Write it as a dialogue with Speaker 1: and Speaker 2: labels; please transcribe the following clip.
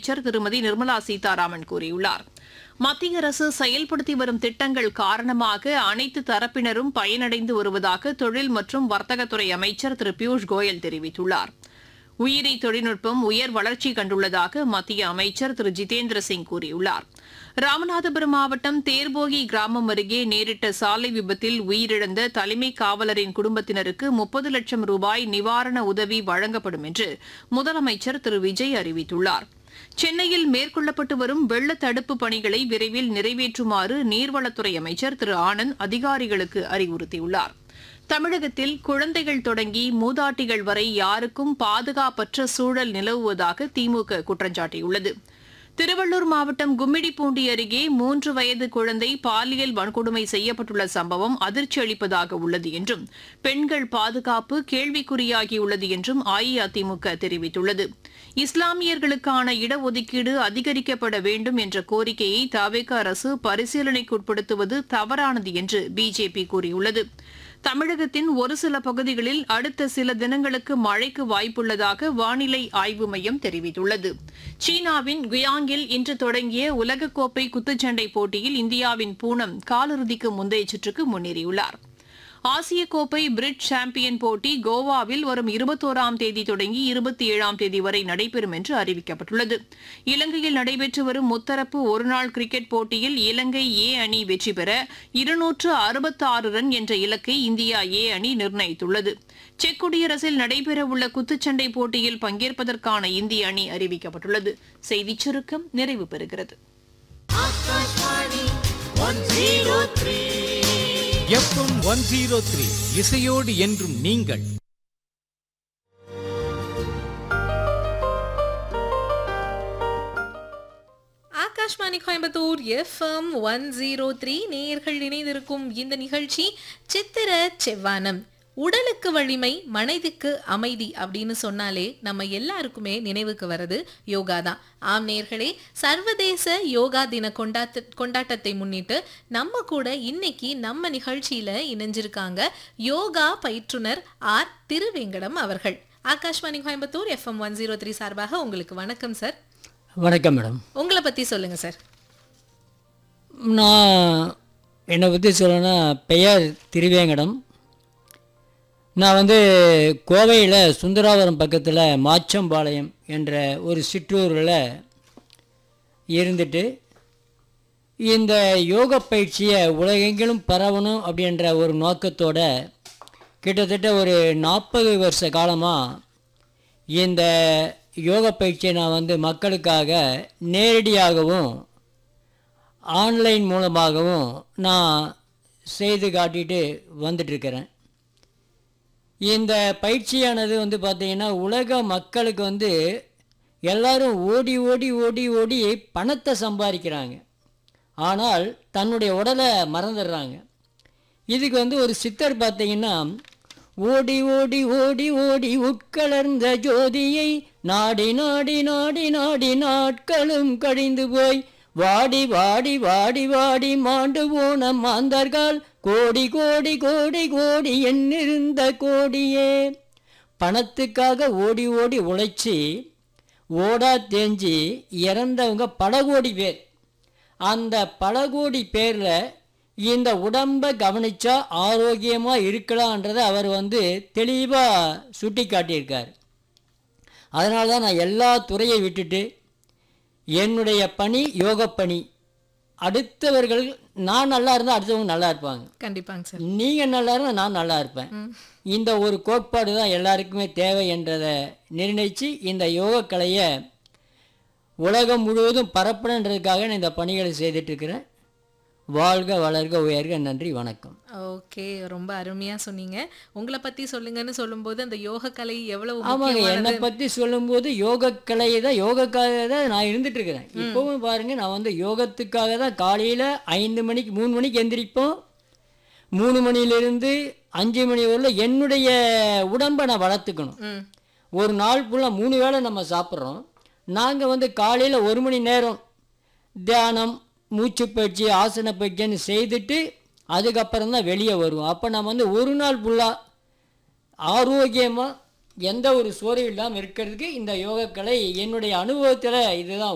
Speaker 1: நிதியமைச்சர் திருமதி நிர்மலா சீதாராமன் கூறியுள்ளார் மத்திய அரசு செயல்படுத்தி வரும் திட்டங்கள் காரணமாக அனைத்து தரப்பினரும் பயனடைந்து வருவதாக தொழில் மற்றும் வர்த்தகத்துறை அமைச்சர் திரு பியூஷ் கோயல் தெரிவித்துள்ளார் உயிரி தொழில்நுட்பம் உயர் வளர்ச்சி கண்டுள்ளதாக மத்திய அமைச்சர் திரு ஜிதேந்திர சிங் கூறியுள்ளார் ராமநாதபுரம் மாவட்டம் தேர்போகி கிராமம் அருகே நேரிட்ட சாலை விபத்தில் உயிரிழந்த தலைமை காவலரின் குடும்பத்தினருக்கு முப்பது லட்சம் ரூபாய் நிவாரண உதவி வழங்கப்படும் என்று முதலமைச்சர் திரு விஜய் அறிவித்துள்ளார் சென்னையில் மேற்கொள்ளப்பட்டு வரும் வெள்ள தடுப்பு பணிகளை விரைவில் நிறைவேற்றுமாறு நீர்வளத்துறை அமைச்சர் திரு ஆனந்த் அதிகாரிகளுக்கு அறிவுறுத்தியுள்ளார் தமிழகத்தில் குழந்தைகள் தொடங்கி மூதாட்டிகள் வரை யாருக்கும் பாதுகாப்பற்ற சூழல் நிலவுவதாக திமுக குற்றம் சாட்டியுள்ளது திருவள்ளூர் மாவட்டம் கும்மிடிப்பூண்டி அருகே மூன்று வயது குழந்தை பாலியல் வன்கொடுமை செய்யப்பட்டுள்ள சம்பவம் அதிர்ச்சி அளிப்பதாக உள்ளது என்றும் பெண்கள் பாதுகாப்பு கேள்விக்குறியாகியுள்ளது என்றும் அஇஅதிமுக தெரிவித்துள்ளது இஸ்லாமியர்களுக்கான இடஒதுக்கீடு அதிகரிக்கப்பட வேண்டும் என்ற கோரிக்கையை தவிக அரசு பரிசீலனைக்குட்படுத்துவது தவறானது என்று பிஜேபி கூறியுள்ளது தமிழகத்தின் ஒரு சில பகுதிகளில் அடுத்த சில தினங்களுக்கு மழைக்கு வாய்ப்புள்ளதாக வானிலை ஆய்வு மையம் தெரிவித்துள்ளது சீனாவின் குயாங்கில் இன்று தொடங்கிய உலகக்கோப்பை குத்துச்சண்டை போட்டியில் இந்தியாவின் பூனம் காலிறுதிக்கு முந்தைய சுற்றுக்கு முன்னேறியுள்ளார் ஆசிய கோப்பை பிரிட் சாம்பியன் போட்டி கோவாவில் வரும் இருபத்தோராம் தேதி தொடங்கி இருபத்தி ஏழாம் தேதி வரை நடைபெறும் என்று அறிவிக்கப்பட்டுள்ளது இலங்கையில் நடைபெற்று வரும் முத்தரப்பு ஒருநாள் கிரிக்கெட் போட்டியில் இலங்கை ஏ அணி வெற்றி பெற இருநூற்று அறுபத்தாறு ரன் என்ற இலக்கை இந்தியா ஏ அணி நிர்ணயித்துள்ளது செக் குடியரசில் நடைபெறவுள்ள குத்துச்சண்டை போட்டியில் பங்கேற்பதற்கான இந்திய அணி அறிவிக்கப்பட்டுள்ளது செய்திச் சுருக்கம் நிறைவு பெறுகிறது
Speaker 2: எஃப்எம் ஒன் ஜீரோ த்ரீ இசையோடு என்றும் நீங்கள்
Speaker 3: Akashvani Coimbatore FM one zero three நேயர்கள் இணைந்திருக்கும் இந்த நிகழ்ச்சி சித்திர செவ்வானம் உடலுக்கு வலிமை மனதிற்கு அமைதி அப்படின்னு சொன்னாலே நம்ம எல்லாருக்குமே நினைவுக்கு வர்றது யோகா தான் ஆம் நேர்களே சர்வதேச யோகா தின கொண்டாட்ட கொண்டாட்டத்தை முன்னிட்டு நம்ம கூட இன்னைக்கு நம்ம நிகழ்ச்சியில இணைஞ்சிருக்காங்க யோகா பயிற்றுனர் ஆர் திருவேங்கடம் அவர்கள் Akashvani Coimbatore FM one zero three சார்பாக உங்களுக்கு வணக்கம் சார்
Speaker 4: வணக்கம் மேடம்
Speaker 3: உங்களை பத்தி சொல்லுங்க சார்
Speaker 4: நான் என்னை பற்றி சொல்லணும்னா பெயர் திருவேங்கடம் நான் வந்து கோவையில் சுந்தராவரம் பக்கத்தில் மாச்சம்பாளையம் என்ற ஒரு சிற்றூரில் இருந்துட்டு இந்த யோக பயிற்சியை உலகெங்கிலும் பரவணும் அப்படின்ற ஒரு நோக்கத்தோட கிட்டத்தட்ட ஒரு நாற்பது வருஷ காலமாக இந்த யோக பயிற்சியை நான் வந்து மக்களுக்காக நேரடியாகவும் ஆன்லைன் மூலமாகவும் நான் செய்து காட்டிட்டு வந்துட்டுருக்கிறேன் இந்த பயிற்சியானது வந்து பார்த்திங்கன்னா உலக மக்களுக்கு வந்து எல்லாரும் ஓடி ஓடி ஓடி ஓடி பணத்தை சம்பாதிக்கிறாங்க ஆனால் தன்னுடைய உடலை மறந்துடுறாங்க இதுக்கு வந்து ஒரு சித்தர் பார்த்தீங்கன்னா ஓடி ஓடி ஓடி ஓடி உட்கலர்ந்த ஜோதியை நாடி நாடி நாடி நாடி நாட்களும் கழிந்து போய் வாடி வாடி வாடி வாடி மாண்டு போன மாந்தர்கள் கோடி கோடி கோடி கோடி எண்ணிருந்த கோடியே பணத்துக்காக ஓடி ஓடி உழைச்சி ஓடா தேஞ்சி இறந்தவங்க பல கோடி பேர் அந்த பல கோடி பேரில் இந்த உடம்பை கவனிச்சா ஆரோக்கியமாக இருக்கலான்றதை அவர் வந்து தெளிவாக சுட்டி காட்டியிருக்கார் அதனால தான் நான் எல்லா துறையை விட்டுட்டு என்னுடைய பணி யோக பணி அடுத்தவர்கள் நான் நல்லா இருந்தால் அடுத்தவங்க நல்லா இருப்பாங்க
Speaker 3: கண்டிப்பாங்க சார்
Speaker 4: நீங்கள் நல்லா இருந்தால் நான் நல்லா இருப்பேன் இந்த ஒரு கோட்பாடு தான் எல்லாருக்குமே தேவை என்றதை நிர்ணயித்து இந்த யோகக்கலையை உலகம் முழுவதும் பரப்பணுன்றதுக்காக நான் இந்த பணிகளை செய்துட்ருக்கிறேன் வாழ்க வளர்க உயர்க நன்றி வணக்கம்
Speaker 3: ஓகே ரொம்ப அருமையா சொன்னீங்க உங்களை பத்தி சொல்லுங்கன்னு சொல்லும்போது அந்த யோக கலை எவ்வளவு
Speaker 4: ஆமாங்க என்னை
Speaker 3: முக்கியமானது
Speaker 4: பற்றி சொல்லும்போது யோகக்கலை தான் யோகக்காக தான் நான் இருந்துட்டு இருக்கிறேன் இப்போவும் பாருங்க நான் வந்து யோகத்துக்காக தான் காலையில் ஐந்து மணிக்கு மூணு மணிக்கு எந்திரிப்போம் மூணு மணியிலிருந்து அஞ்சு மணி வரல என்னுடைய உடம்பை நான் வளர்த்துக்கணும்
Speaker 3: ம்
Speaker 4: ஒரு நாள் ஃபுல்லாக மூணு வேளை நம்ம சாப்பிட்றோம் நாங்கள் வந்து காலையில் ஒரு மணி நேரம் தியானம் மூச்சு பயிற்சி ஆசன பயிற்சின்னு செய்துட்டு அதுக்கப்புறம் தான் வெளியே வருவோம் அப்போ நம்ம வந்து ஒரு நாள் ஃபுல்லாக ஆரோக்கியமாக எந்த ஒரு சோர்வும் இல்லாமல் இருக்கிறதுக்கு இந்த யோகக்கலை என்னுடைய அனுபவத்தில் இதுதான்